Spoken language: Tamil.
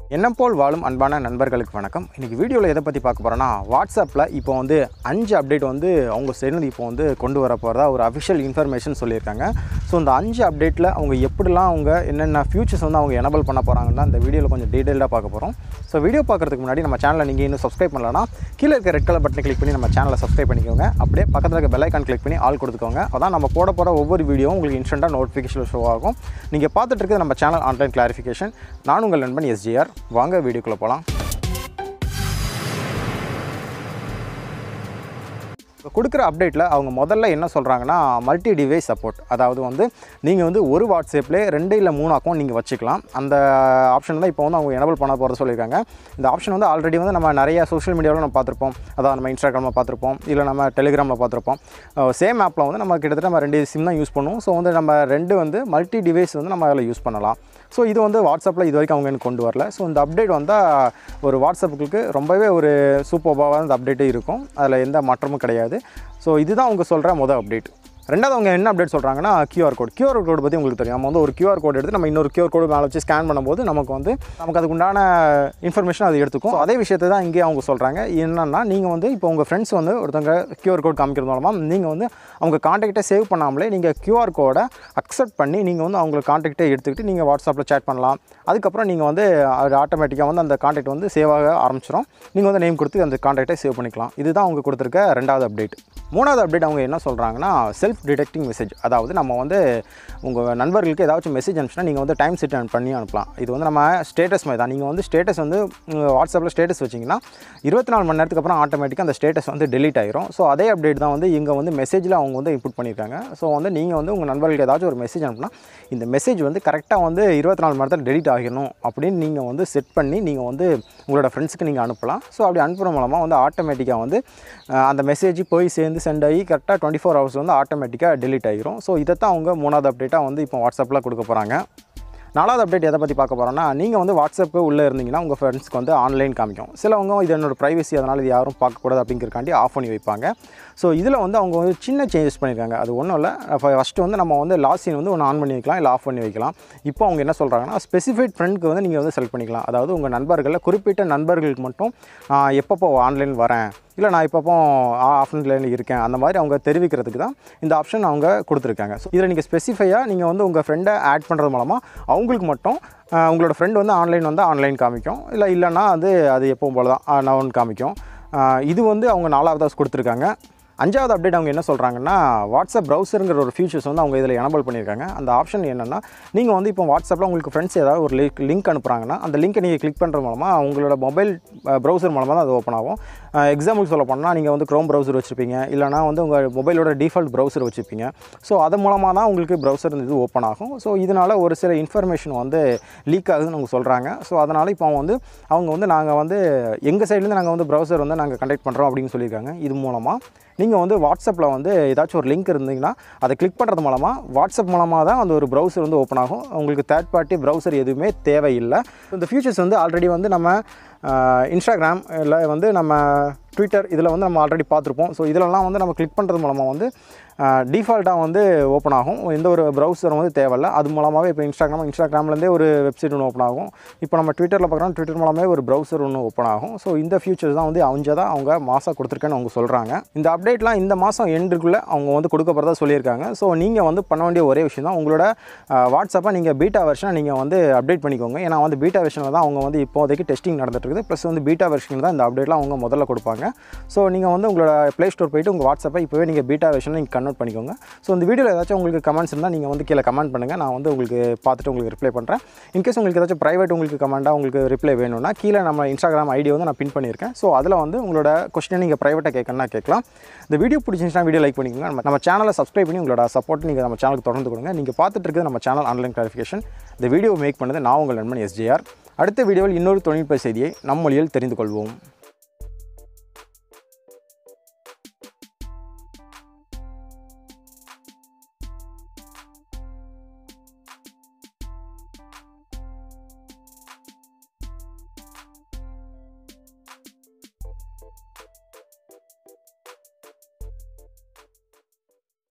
என்ன போல் வாழும் அன்பான நண்பர்களுக்கு வணக்கம் இன்றைக்கி வீடியோவில் எதை பற்றி பார்க்க போகிறோன்னா வாட்ஸ்அப்பில் இப்போ வந்து அஞ்சு அப்டேட் வந்து அவங்க சைடு இப்போ வந்து கொண்டு வர போகிறதா ஒரு அஃபிஷியல் இன்ஃபர்மேஷன் சொல்லியிருக்காங்க ஸோ இந்த அஞ்சு அப்டேட்டில் அவங்க எப்படிலாம் அவங்க என்னென்ன ஃபியூச்சர்ஸ் வந்து அவங்க எனபிள் பண்ண போகிறாங்கன்னா இந்த வீடியோவில் கொஞ்சம் டீட்டெயிலாக பார்க்க போகிறோம் ஸோ வீடியோ பார்க்குறதுக்கு முன்னாடி நம்ம சேனலை நீங்கள் இன்னும் சப்ஸ்கிரைப் பண்ணலன்னா கீழே இருக்க ரெட் கலர் பட்டனை கிளிக் பண்ணி நம்ம சேனலை சப்ஸ்கிரைப் பண்ணிக்கோங்க அப்படியே பக்கத்தில் இருக்க பெல் ஐக்கான் கிளிக் பண்ணி ஆல் கொடுத்துக்கோங்க அதான் நம்ம போட போகிற ஒவ்வொரு வீடியோவும் உங்களுக்கு இன்ஸ்டண்ட்டாக நோட்டிஃபிகேஷன் ஷோ ஆகும் நீங்கள் பார்த்துட்டு இருக்கிறது நம்ம சேனல் ஆன்லைன் கிளாரிஃபிகேஷன் நான் உங்கள் நண்பன் எஸ்ஜிஆர் வாங்க வீடியோக்குள்ளே போகலாம் இப்போ கொடுக்குற அப்டேட்டில் அவங்க முதல்ல என்ன சொல்கிறாங்கன்னா மல்டி டிவைஸ் சப்போர்ட் அதாவது வந்து நீங்கள் வந்து ஒரு வாட்ஸ்அப்லேயே ரெண்டு இல்லை மூணு அக்கௌண்ட் நீங்கள் வச்சுக்கலாம் அந்த ஆப்ஷன் தான் இப்போ வந்து அவங்க எனபிள் பண்ண போகிறத சொல்லியிருக்காங்க இந்த ஆப்ஷன் வந்து ஆல்ரெடி வந்து நம்ம நிறைய சோஷியல் மீடியாவில் நம்ம பார்த்துருப்போம் அதாவது நம்ம இன்ஸ்டாகிராமில் பார்த்துருப்போம் இல்லை நம்ம டெலிகிராமில் பார்த்துருப்போம் சேம் ஆப்பில் வந்து நம்ம கிட்டத்தட்ட நம்ம ரெண்டு சிம் தான் யூஸ் பண்ணுவோம் ஸோ வந்து நம்ம ரெண்டு வந்து மல்டி டிவைஸ் வந்து நம்ம அதில் யூஸ் பண்ணலாம் ஸோ இது வந்து வாட்ஸ்அப்பில் இது வரைக்கும் அவங்க எனக்கு கொண்டு வரல ஸோ இந்த அப்டேட் வந்தால் ஒரு வாட்ஸ்அப்புக்கு ரொம்பவே ஒரு சூப்பர்பாக இந்த அப்டேட்டே இருக்கும் அதில் எந்த மாற்றமும் கிடையாது ஸோ இதுதான் அவங்க சொல்கிற மொதல் அப்டேட் ரெண்டாவது அவங்க என்ன அப்டேட் சொல்கிறாங்கன்னா கியூஆர் கோட் கியூஆர் கோட் பற்றி உங்களுக்கு தெரியும் நம்ம வந்து ஒரு கியூஆர் கோட் எடுத்து நம்ம இன்னொரு கியூஆர் கோடு மேலே வச்சு ஸ்கேன் பண்ணும்போது நமக்கு வந்து நமக்கு அதுக்கு உண்டான இன்ஃபர்மேஷன் அது எடுத்துக்கும் So, அதே விஷயத்தை தான் இங்கே அவங்க சொல்கிறாங்க என்னென்னா நீங்கள் வந்து இப்போ உங்கள் ஃப்ரெண்ட்ஸ் வந்து ஒருத்தவங்க கியூஆர் கோட் காமிக்கிறது மூலமாக நீங்கள் வந்து அவங்க காண்டாக்டை சேவ் பண்ணாமலே நீங்கள் கியூஆர் கோடை அக்செப்ட் பண்ணி நீங்கள் வந்து அவங்களுக்கு காண்டாக்டை எடுத்துக்கிட்டு நீங்கள் வாட்ஸ்அப்பில் சேட் பண்ணலாம் அதுக்கப்புறம் நீங்கள் வந்து அது ஆட்டோமேட்டிக்காக வந்து அந்த காண்டாக்ட் வந்து சேவ் ஆக ஆரம்பிச்சிடும் நீங்கள் வந்து நேம் கொடுத்து அந்த காண்டாக்டை சேவ் பண்ணிக்கலாம் இதுதான் அவங்க கொடுத்துருக்க ரெண்டாவது அப்டேட் மூணாவது அப்டேட் அவங்க என்ன சொல்கிறாங்கன்னா செல்ஃப் டிடெக்டிங் மெசேஜ் அதாவது நம்ம வந்து உங்கள் நண்பர்களுக்கு ஏதாச்சும் மெசேஜ் அனுப்பிச்சுனா நீங்கள் வந்து டைம் செட் பண்ணி அனுப்பலாம் இது வந்து நம்ம ஸ்டேட்டஸ் மாதிரி தான் நீங்கள் வந்து ஸ்டேட்டஸ் வந்து வாட்ஸ்அப்பில் ஸ்டேட்டஸ் வச்சிங்கன்னா இருபத்தி நாலு மணி நேரத்துக்கு அப்புறம் ஆட்டோமேட்டிக்காக அந்த ஸ்டேட்டஸ் வந்து டெலீட் ஆயிரும் ஸோ அதே அப்டேட் தான் வந்து இங்கே வந்து மெசேஜில் அவங்க வந்து இன்புட் பண்ணியிருக்காங்க ஸோ வந்து நீங்கள் வந்து உங்கள் நண்பர்களுக்கு ஏதாச்சும் ஒரு மெசேஜ் அனுப்புனா இந்த மெசேஜ் வந்து கரெக்டாக வந்து இருபத்தி நாலு மணி நேரத்தில் டெலீட் ஆகிடணும் அப்படின்னு நீங்கள் வந்து செட் பண்ணி நீங்கள் வந்து உங்களோட ஃப்ரெண்ட்ஸுக்கு நீங்கள் அனுப்பலாம் ஸோ அப்படி அனுப்புகிற மூலமாக வந்து ஆட்டோமேட்டிக்காக வந்து அஹ், அந்த மெசேஜ் போய் சேர்ந்து சென்ட் ஆகி கரெக்டாக டுவெண்ட்டி ஃபோர் ஹவர்ஸ் வந்து ஆட்டோமேட்டிக்காக டெலீட் ஆகிரும் ஸோ இதை தான் அவங்க மூணாவது அப்டேட்டாக வந்து இப்போ வாட்ஸ்அப்பில் கொடுக்க போகிறாங்க நாலாவது அப்டேட் எதை பற்றி பார்க்க போகிறோன்னா நீங்கள் வந்து வாட்ஸ்அப்பு உள்ளே இருந்தீங்கன்னா உங்கள் ஃப்ரெண்ட்ஸ்க்கு வந்து ஆன்லைன் காமிக்கும் சிலவங்க இது என்னோட ப்ரைவசி அதனால் இது யாரும் பார்க்கக்கூடாது அப்படிங்கிறக்காண்டி ஆஃப் பண்ணி வைப்பாங்க ஸோ இதில் வந்து அவங்க வந்து சின்ன சேஞ்சஸ் பண்ணியிருக்காங்க அது ஒன்றும் இல்லை ஃபஸ்ட்டு வந்து நம்ம வந்து லாஸ்ட் வந்து ஒன்று ஆன் பண்ணி வைக்கலாம் இல்லை ஆஃப் பண்ணி வைக்கலாம் இப்போ அவங்க என்ன சொல்கிறாங்கன்னா ஸ்பெசிஃபைட் ஃப்ரெண்டுக்கு வந்து நீங்கள் வந்து செலக்ட் பண்ணிக்கலாம் அதாவது உங்கள் நண்பர்களில் குறிப்பிட்ட நண்பர்களுக்கு மட்டும் நான் எப்பப்போ ஆன்லைன் வரேன் இல்லை நான் இப்போப்போ ஆஃப்லைனில் இருக்கேன் அந்த மாதிரி அவங்க தெரிவிக்கிறதுக்கு தான் இந்த ஆப்ஷன் அவங்க கொடுத்துருக்காங்க ஸோ இதில் நீங்கள் ஸ்பெசிஃபையாக நீங்கள் வந்து உங்கள் ஃப்ரெண்டை ஆட் பண்ணுறது மூலமாக அவங்களுக்கு மட்டும் ஆஹ், உங்களோட ஃப்ரெண்ட் வந்து ஆன்லைன் வந்து ஆன்லைன் காமிக்கும் இல்லை இல்லைன்னா அது அது எப்பவும் போல தான் நவுன் காமிக்கும் ஆஹ், இது வந்து அவங்க நாலாவதாக கொடுத்துருக்காங்க அஞ்சாவது அப்டேட் அவங்க என்ன சொல்கிறாங்கன்னா வாட்ஸ்அப் ப்ரௌசருங்கிற ஒரு ஃபீச்சர்ஸ் வந்து அவங்க இதில் எனபிள் பண்ணியிருக்காங்க அந்த ஆப்ஷன் என்னென்னா நீங்கள் வந்து இப்போ வாட்ஸ்அப்பில் உங்களுக்கு ஃப்ரெண்ட்ஸ் ஏதாவது ஒரு லிங்க் லிங்க் அனுப்புகிறாங்கன்னா அந்த லிங்க்கை நீங்கள் கிளிக் பண்ணுறது மூலமாக உங்களோட மொபைல் ப்ரௌசர் மூலமாக தான் அது ஓப்பன் ஆகும் எக்ஸாம்பிள் சொல்ல போனால் நீங்கள் வந்து க்ரோம் ப்ரௌசர் வச்சுருப்பீங்க இல்லைனா வந்து உங்கள் மொபைலோட டிஃபால்ட் ப்ரௌசர் வச்சுருப்பீங்க ஸோ அது மூலமாக தான் உங்களுக்கு ப்ரௌசர் இது ஓப்பன் ஆகும் ஸோ இதனால் ஒரு சில இன்ஃபர்மேஷன் வந்து லீக் ஆகுதுன்னு அவங்க சொல்கிறாங்க ஸோ அதனால் இப்போ அவங்க வந்து அவங்க வந்து நாங்கள் வந்து எங்கள் சைட்லேருந்து நாங்கள் வந்து ப்ரௌசர் வந்து நாங்கள் கண்டக்ட் பண்ணுறோம் அப்படின்னு சொல்லியிருக்காங்க இது மூலமாக நீங்கள் வந்து வாட்ஸ்அப்பில் வந்து ஏதாச்சும் ஒரு லிங்க் இருந்தீங்கன்னா அதை கிளிக் பண்ணுறது மூலமாக வாட்ஸ்அப் மூலமாக தான் அந்த ஒரு ப்ரௌசர் வந்து ஓப்பன் ஆகும் உங்களுக்கு தேர்ட் பார்ட்டி ப்ரௌசர் எதுவுமே தேவையில்லை இந்த ஃபியூச்சர்ஸ் வந்து ஆல்ரெடி வந்து நம்ம இன்ஸ்டாகிராம் இல்லை வந்து நம்ம ட்விட்டர் இதில் வந்து நம்ம ஆல்ரெடி பார்த்துருப்போம் ஸோ இதிலலாம் வந்து நம்ம கிளிக் பண்ணுறது மூலமாக வந்து டிஃபால்ட்டாக வந்து ஓப்பன் ஆகும் எந்த ஒரு ப்ரௌசரும் வந்து தேவையில்ல அது மூலமாகவே இப்போ இன்ஸ்டாகிராம் இன்ஸ்டாகிராம்லேருந்தே ஒரு வெப்சைட் ஒன்று ஓப்பன் ஆகும் இப்போ நம்ம ட்விட்டரில் பார்க்குறோம் ட்விட்டர் மூலமே ஒரு ப்ரௌசர் ஒன்று ஓப்பன் ஆகும் ஸோ இந்த ஃபியூச்சர்ஸ் தான் வந்து அவங்க தான் அவங்க மாதம் கொடுத்துருக்கேன்னு அவங்க சொல்கிறாங்க இந்த அப்டேட்லாம் இந்த மாதம் எண்டுக்குள்ளே அவங்க வந்து கொடுக்க போகிறதா சொல்லியிருக்காங்க ஸோ நீங்கள் வந்து பண்ண வேண்டிய ஒரே விஷயம் தான் உங்களோட வாட்ஸ்அப்பை நீங்கள் பீட்டா வெர்ஷனை நீங்கள் வந்து அப்டேட் பண்ணிக்கோங்க ஏன்னா வந்து பீட்டா வெர்ஷனில் தான் அவங்க வந்து இப்போதைக்கு டெஸ்டிங் நடந்துட்டு இருக்குது ப்ளஸ் வந்து பீட்டா வெர்ஷனில் தான் இந்த அப்டேட்லாம் அவங்க முதல்ல கொடுப்பாங்க ஸோ நீங்கள் வந்து உங்களோட ப்ளே ஸ்டோர் போயிட்டு உங்கள் வாட்ஸ்அப்பை இப்போவே நீங்கள் பீட்டா வெர்ஷனில் நீங்கள் கன்வெர்ட் பண்ணிக்கோங்க ஸோ இந்த வீடியோவில் ஏதாச்சும் உங்களுக்கு கமெண்ட்ஸ் இருந்தால் நீங்கள் வந்து கீழே கமெண்ட் பண்ணுங்கள் நான் வந்து உங்களுக்கு பார்த்துட்டு உங்களுக்கு ரிப்ளை பண்ணுறேன் இன்கேஸ் உங்களுக்கு ஏதாச்சும் ப்ரைவேட் உங்களுக்கு கமெண்ட்டாக உங்களுக்கு ரிப்ளை வேணும்னா கீழே நம்ம இன்ஸ்டாகிராம் ஐடி வந்து நான் பின் பண்ணியிருக்கேன் ஸோ அதில் வந்து உங்களோட கொஸ்டினை நீங்கள் ப்ரைவேட்டாக கேட்கணும்னா கேட்கலாம் இந்த வீடியோ பிடிச்சிருந்துச்சுன்னா வீடியோ லைக் பண்ணிக்கோங்க நம்ம நம்ம சேனலை சப்ஸ்கிரைப் பண்ணி உங்களோட சப்போர்ட் நீங்கள் நம்ம சேனலுக்கு தொடர்ந்து கொடுங்க நீங்கள் பார்த்துட்டு இருக்கிறது நம்ம சேனல் ஆன்லைன் கிளாரிஃபிகேஷன் இந்த வீடியோ மேக் பண்ணது நான் உங்கள் நண்பன் எஸ்ஜேஆர் அடுத்த வீடியோவில் இன்னொரு தொழில்நுட்ப செய்தியை நம் மொழியில் தெரிந்து கொள்வோம்